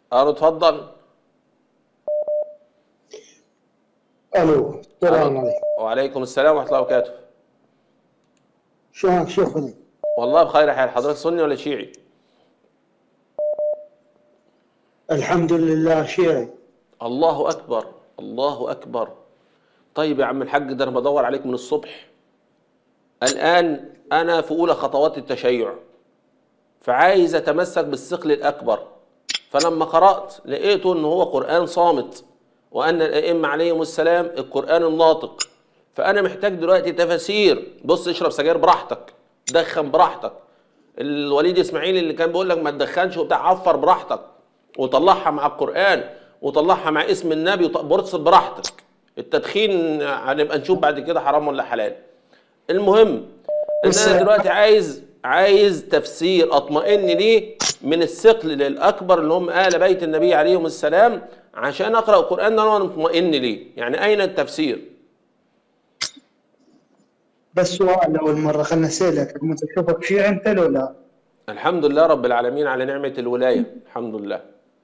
الو اتفضل الو السلام عليكم وعليكم السلام ورحمه الله وبركاته شلونك شيخنا؟ والله بخير حال حضرتك سني ولا شيعي الحمد لله شيعي الله اكبر الله اكبر طيب يا عم الحاج ده انا بدور عليك من الصبح الان انا في اولى خطوات التشيع فعايز اتمسك بالثقل الاكبر فلما قرات لقيته ان هو قران صامت وان الائمه عليهم السلام القران الناطق فانا محتاج دلوقتي تفاسير بص اشرب سجاير براحتك دخن براحتك الوليد اسماعيل اللي كان بيقول لك ما تدخنش وبتاع عفر براحتك وطلعها مع القران وطلعها مع اسم النبي وبرص براحتك التدخين هنبقى نشوف بعد كده حرام ولا حلال المهم ان بس- انا دلوقتي عايز عايز تفسير اطمئن ليه من الثقل الاكبر اللي هم اهل بيت النبي عليهم السلام عشان اقرا القران ده وانا مطمئن ليه يعني اين التفسير بس سؤال اول مره خلنا اسالك انت تشوفك شيعي انت لو لا؟ الحمد لله رب العالمين على نعمه الولايه الحمد لله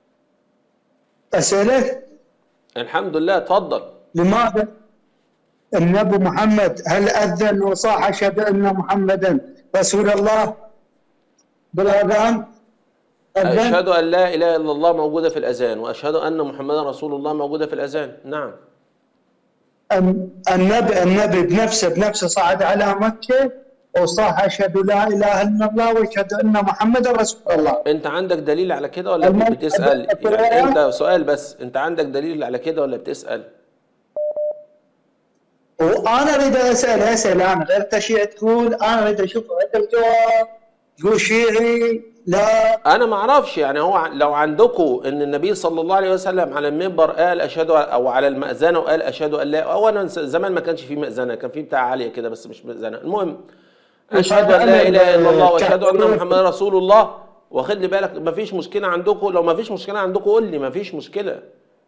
اسالك الحمد لله اتفضل لماذا النبي محمد هل اذن وصاح اشهد ان محمدا رسول الله بالاذان؟ اذن اشهد ان لا اله الا الله موجوده في الاذان واشهد ان محمدا رسول الله موجوده في الاذان نعم الن- النبي النبي بنفسه بنفسه صعد على مكه وصاح اشهد لا اله الا الله واشهد ان محمدا رسول الله انت عندك دليل على كده ولا المهم- بتسال القرآن- يعني انت سؤال بس انت عندك دليل على كده ولا بتسال وانا اريد اسال اسال انا غير تشيع تقول انا اريد اشوف انت الجواب تقول شيعي لا انا ما اعرفش يعني هو ع- لو عندكم ان النبي صلى الله عليه وسلم على المنبر قال اشهد او على المأذنه وقال اشهد ان لا اولا س- زمان ما كانش في مأذنه كان في بتاع عاليه كده بس مش مأذنه المهم اشهد ان لا اله الا الله واشهد ان محمدا رسول الله واخد لي بالك ما فيش مشكله عندكم لو ما فيش مشكله عندكم قول لي ما فيش مشكله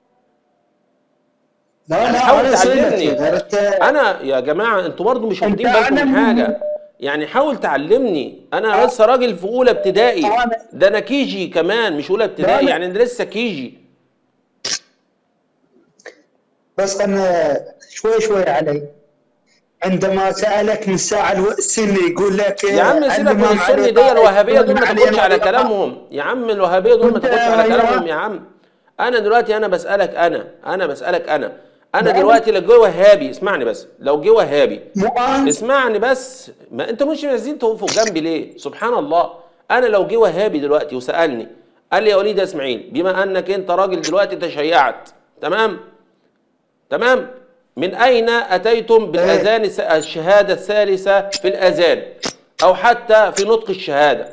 لا لا حاول انا تعلمني. سألت انا يا جماعه انتوا برضو مش أنت واخدين بالكم من أعلم حاجه يعني حاول تعلمني انا لسه راجل في اولى ابتدائي أنا- ده انا كيجي كمان مش اولى ابتدائي لا. يعني انا لسه كيجي بس انا شوي شوي علي عندما سالك من الساعه الو- السني يقول لك يا عم سيبك من الإمام السني علي دي قال الوهابيه دول ما علي تاخدش على رضي الله كلامهم يا عم الوهابيه دول ما أنت تاخدش على يا- كلامهم يا عم انا دلوقتي انا بسالك انا انا بسالك انا انا لا. دلوقتي لو جه وهابي اسمعني بس لو جه وهابي مو أنا اسمعني بس ما انت مش عايزين تقفوا جنبي ليه سبحان الله انا لو جه وهابي دلوقتي وسالني قال لي يا وليد يا اسماعيل بما انك انت راجل دلوقتي تشيعت تمام تمام من اين اتيتم بالاذان الس- الشهاده الثالثه في الاذان او حتى في نطق الشهاده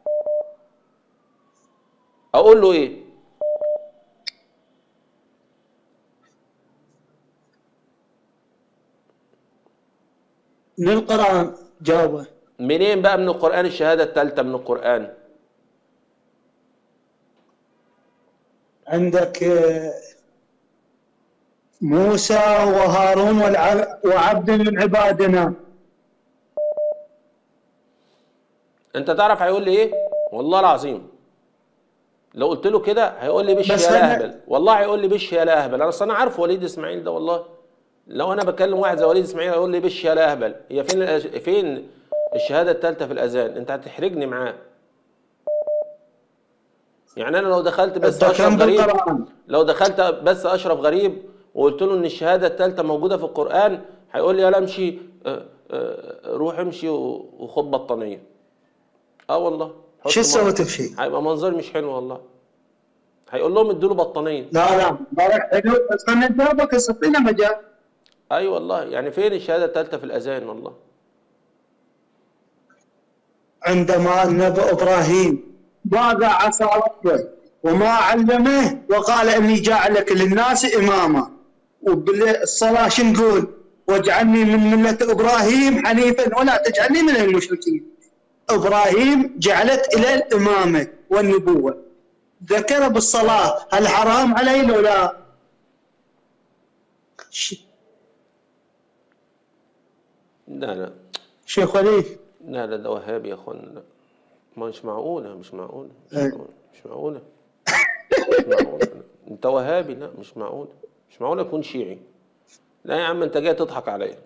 اقول له ايه من القران جاوبه منين بقى من القران الشهاده الثالثه من القران عندك آه، موسى وهارون والع- وعبد من عبادنا انت تعرف هيقول لي ايه والله العظيم لو قلت له كده هيقول لي بش بس يا أنا- لا اهبل والله هيقول لي بش يا لا اهبل انا اصل انا عارف وليد اسماعيل ده والله لو انا بكلم واحد زي وليد اسماعيل هيقول لي بش يا لا اهبل هي فين الأش- فين الشهاده الثالثه في الاذان انت هتحرجني معاه يعني انا لو دخلت بس أنت اشرف كم غريب بالقرآن؟ لو دخلت بس اشرف غريب وقلت له ان الشهاده الثالثه موجوده في القران هيقول لي يلا امشي اه، اه، روح امشي و- وخد بطانيه اه والله حط شو مر- سويت بشيء؟ هيبقى منظر مش حلو والله هيقول لهم ادوا له بطانيه لا لا ما راح حلو بس خلينا نجاوبك يصفينا مجال اي أيوة والله يعني فين الشهاده الثالثه في الاذان والله عندما النبي ابراهيم ماذا عصى ربه وما علمه وقال اني جاعلك للناس اماما وبالصلاه شو نقول؟ واجعلني من مله ابراهيم حنيفا ولا تجعلني من المشركين. ابراهيم جعلت الى الامامه والنبوه. ذكر بالصلاه هل حرام علي لو لا؟ ش- لا لا شيخ وليد لا لا ده وهابي يا اخوانا لا ما مش معقوله مش معقوله مش إيه. معقوله مش معقوله مش انت وهابي لا مش معقول مش معقول اكون شيعي لا يا عم انت جاي تضحك عليا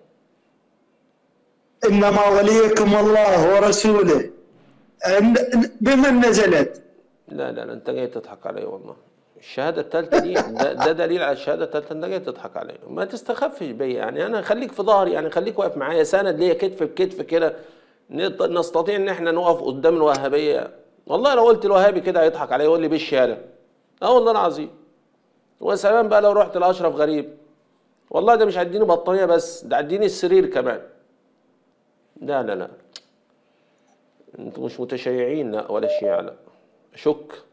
انما وليكم الله ورسوله أن- بمن نزلت؟ لا لا لا انت جاي تضحك عليا والله الشهاده الثالثه دي ده, ده دليل على الشهاده الثالثه انت جاي تضحك عليا ما تستخفش بيا يعني انا خليك في ظهري يعني خليك واقف معايا سند ليا كتف بكتف كده نط- نستطيع ان احنا نقف قدام الوهابيه والله لو قلت الوهابي كده هيضحك عليا يقول لي بالشهاده اه والله العظيم وسلام بقى لو رحت لاشرف غريب والله ده مش هيديني بطانيه بس ده هيديني السرير كمان لا لا لا انتوا مش متشيعين لا ولا شيعة لا شك